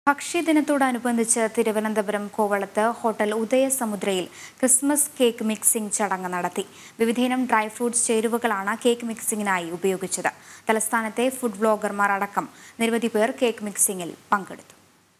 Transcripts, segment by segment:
ഭക്ഷ്യദിനത്തോടനുബന്ധിച്ച് തിരുവനന്തപുരം കോവളത്ത് ഹോട്ടൽ ഉദയസമുദ്രയിൽ Christmas cake mixing ചടങ്ങ് നടത്തി വിവിധയിനം ഡ്രൈ ഫ്രൂട്ട്സ് ചേരുവകളാണ് കേക്ക് മിക്സിംഗിനായി ഉപയോഗിച്ചത് തലസ്ഥാനത്തെ ഫുഡ് വ്ളോഗർമാർ അടക്കം നിരവധി പേർ കേക്ക് മിക്സിംഗിൽ പങ്കെടുത്തു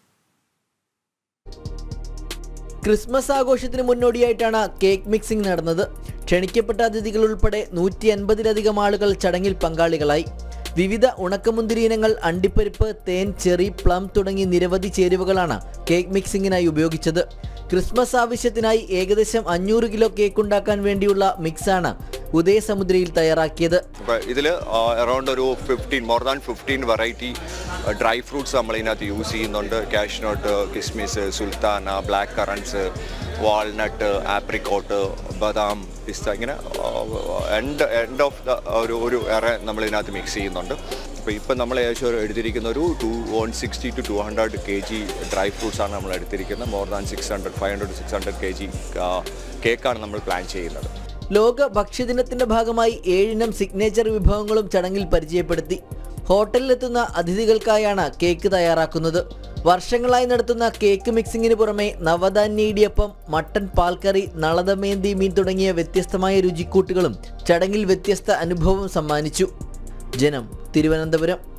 ക്രിസ്മസ് ആഘോഷത്തിന് മുന്നോടിയായിട്ടാണ് കേക്ക് മിക്സിംഗ് നടന്നത് ക്ഷണിക്കപ്പെട്ട അതിഥികൾ ഉൾപ്പെടെ നൂറ്റി അൻപതിലധികം ആളുകൾ ചടങ്ങിൽ പങ്കാളികളായി വിവിധ ഉണക്കമുന്തിരി ഇനങ്ങൾ അണ്ടിപ്പരിപ്പ് തേൻ ചെറി പ്ലം തുടങ്ങി നിരവധി ചേരുവകളാണ് കേക്ക് മിക്സിംഗിനായി ഉപയോഗിച്ചത് ക്രിസ്മസ് ആവശ്യത്തിനായി ഏകദേശം അഞ്ഞൂറ് കിലോ കേക്ക് ഉണ്ടാക്കാൻ വേണ്ടിയുള്ള മിക്സാണ് ഉദയസമുദ്രയിൽ തയ്യാറാക്കിയത് അപ്പോൾ ഇതിൽ അറൗണ്ട് ഒരു fifteen more than fifteen variety dry fruits നമ്മൾ ഇതിനകത്ത് യൂസ് ചെയ്യുന്നുണ്ട് കാഷ്നട്ട് കിസ്മിസ് sultana black currants walnut apricot ബദാം പിസ്ത ഇങ്ങനെ എൻഡ് എൻഡ് ഓഫ് ദ ഒരു ഒരു എറ നമ്മൾ ഇതിനകത്ത് മിക്സ് ചെയ്യുന്നുണ്ട് അപ്പോൾ ഇപ്പം നമ്മൾ ഏകദേശം ഒരു എടുത്തിരിക്കുന്ന ഒരു two one sixty two two hundred K G dry fruits ആണ് നമ്മൾ എടുത്തിരിക്കുന്നത് more than six hundred five hundred six hundred K G കേക്കാണ് നമ്മൾ പ്ലാൻ ചെയ്യുന്നത് ലോക ഭക്ഷ്യദിനത്തിന്റെ ഭാഗമായി ഏഴിനം സിഗ്നേച്ചർ വിഭവങ്ങളും ചടങ്ങിൽ പരിചയപ്പെടുത്തി ഹോട്ടലിലെത്തുന്ന അതിഥികൾക്കായാണ് കേക്ക് തയ്യാറാക്കുന്നത് വർഷങ്ങളായി നടത്തുന്ന കേക്ക് മിക്സിങ്ങിന് പുറമെ നവധാന്യ ഇടിയപ്പം മട്ടൻ പാൽക്കറി നളതമേന്തി മീൻ തുടങ്ങിയ വ്യത്യസ്തമായ രുചിക്കൂട്ടുകളും ചടങ്ങിൽ വ്യത്യസ്ത അനുഭവം സമ്മാനിച്ചു ജനം തിരുവനന്തപുരം